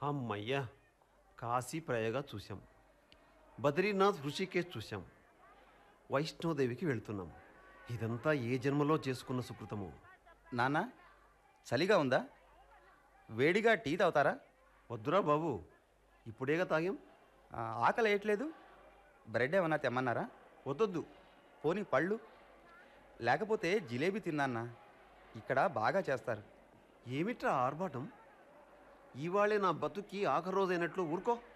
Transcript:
అమ్మయ్యా కాశీ ప్రయాగ చూసాం బద్రీనాథ్ ఋషికేశ్ చూసాం వైష్ణోదేవికి వెళ్తున్నాం ఇదంతా ఏ జన్మలో చేసుకున్న సుకృతము నాన్న చలిగా ఉందా వేడిగా టీ తాగుతారా వద్దురా బాబు ఇప్పుడేగా తాగాం ఆ, ఆకలి వేయట్లేదు బ్రెడ్ ఏమన్నా తెమ్మన్నారా వద్దొద్దు పోనీ పళ్ళు లేకపోతే జిలేబీ తిన్నాన్నా ఇక్కడ బాగా చేస్తారు ఏమిట్రా ఆర్భాటం ఇవాళే నా బతుక్కి ఆఖరి రోజైనట్లు ఊరుకో